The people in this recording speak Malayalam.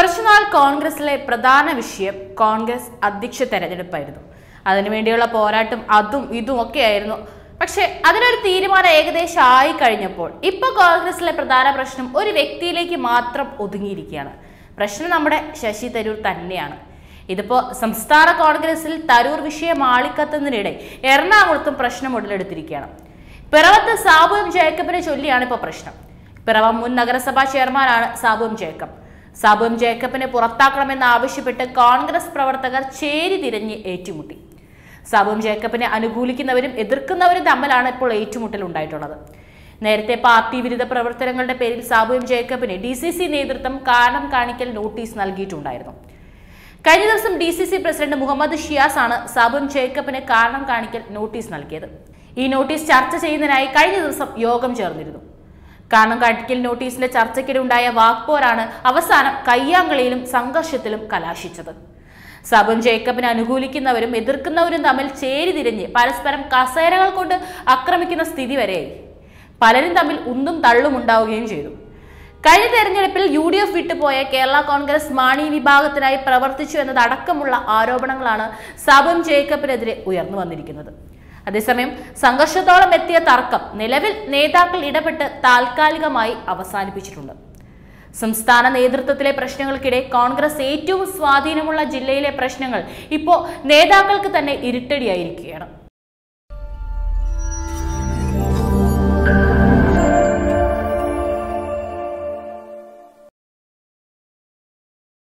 കുറച്ചുനാൾ കോൺഗ്രസിലെ പ്രധാന വിഷയം കോൺഗ്രസ് അധ്യക്ഷ തെരഞ്ഞെടുപ്പായിരുന്നു അതിനുവേണ്ടിയുള്ള പോരാട്ടം അതും ഇതും ഒക്കെയായിരുന്നു പക്ഷെ അതിനൊരു തീരുമാനം ഏകദേശം ആയി കഴിഞ്ഞപ്പോൾ ഇപ്പൊ കോൺഗ്രസിലെ പ്രധാന പ്രശ്നം ഒരു വ്യക്തിയിലേക്ക് മാത്രം ഒതുങ്ങിയിരിക്കുകയാണ് പ്രശ്നം നമ്മുടെ ശശി തരൂർ തന്നെയാണ് ഇതിപ്പോ സംസ്ഥാന കോൺഗ്രസിൽ തരൂർ വിഷയം ആളിക്കത്തുന്നതിനിടെ എറണാകുളത്തും പ്രശ്നം ഉടലെടുത്തിരിക്കുകയാണ് പിറവത്ത് സാബു എം ജേക്കബിനെ ചൊല്ലിയാണ് ഇപ്പോൾ പ്രശ്നം പിറവം മുൻ നഗരസഭാ ചെയർമാനാണ് സാബു എം ജേക്കബ് സാബു എം ജേക്കബിനെ പുറത്താക്കണമെന്ന് ആവശ്യപ്പെട്ട് കോൺഗ്രസ് പ്രവർത്തകർ ചേരി തിരിഞ്ഞ് ഏറ്റുമുട്ടി സാബു എം ജേക്കബിനെ അനുകൂലിക്കുന്നവരും എതിർക്കുന്നവരും തമ്മിലാണ് ഇപ്പോൾ ഏറ്റുമുട്ടൽ ഉണ്ടായിട്ടുള്ളത് നേരത്തെ പാർട്ടി വിരുദ്ധ പ്രവർത്തനങ്ങളുടെ പേരിൽ സാബു എം ജേക്കബിന് ഡി സി സി നേതൃത്വം കാരണം കാണിക്കൽ നോട്ടീസ് നൽകിയിട്ടുണ്ടായിരുന്നു കഴിഞ്ഞ ദിവസം D C C president Muhammad Shiyas ആണ് സാബു എം ജേക്കബിന് കാരണം കാണിക്കൽ നോട്ടീസ് നൽകിയത് ഈ നോട്ടീസ് ചർച്ച ചെയ്യുന്നതിനായി കഴിഞ്ഞ ദിവസം യോഗം ചേർന്നിരുന്നു കാരണം കാണിക്കൽ നോട്ടീസിലെ ചർച്ചയ്ക്കിടെ ഉണ്ടായ വാക്പോരാണ് അവസാനം കയ്യാങ്കളിയിലും സംഘർഷത്തിലും കലാശിച്ചത് സബും ജേക്കബിനെ അനുകൂലിക്കുന്നവരും എതിർക്കുന്നവരും തമ്മിൽ ചേരി തിരിഞ്ഞ് പരസ്പരം കസേരകൾ കൊണ്ട് ആക്രമിക്കുന്ന സ്ഥിതി വരെയായി പലരും തമ്മിൽ ഉന്തും തള്ളും ഉണ്ടാവുകയും ചെയ്തു കഴിഞ്ഞ തെരഞ്ഞെടുപ്പിൽ യു ഡി എഫ് വിട്ടുപോയ കേരള കോൺഗ്രസ് മാണി വിഭാഗത്തിനായി പ്രവർത്തിച്ചു എന്നതടക്കമുള്ള ആരോപണങ്ങളാണ് സാബും ജേക്കബിനെതിരെ ഉയർന്നു വന്നിരിക്കുന്നത് അതേസമയം സംഘർഷത്തോളം എത്തിയ തർക്കം നിലവിൽ നേതാക്കൾ ഇടപെട്ട് താൽക്കാലികമായി അവസാനിപ്പിച്ചിട്ടുണ്ട് സംസ്ഥാന നേതൃത്വത്തിലെ പ്രശ്നങ്ങൾക്കിടെ കോൺഗ്രസ് ഏറ്റവും സ്വാധീനമുള്ള ജില്ലയിലെ പ്രശ്നങ്ങൾ ഇപ്പോൾ നേതാക്കൾക്ക് തന്നെ ഇരുട്ടടിയായിരിക്കുകയാണ്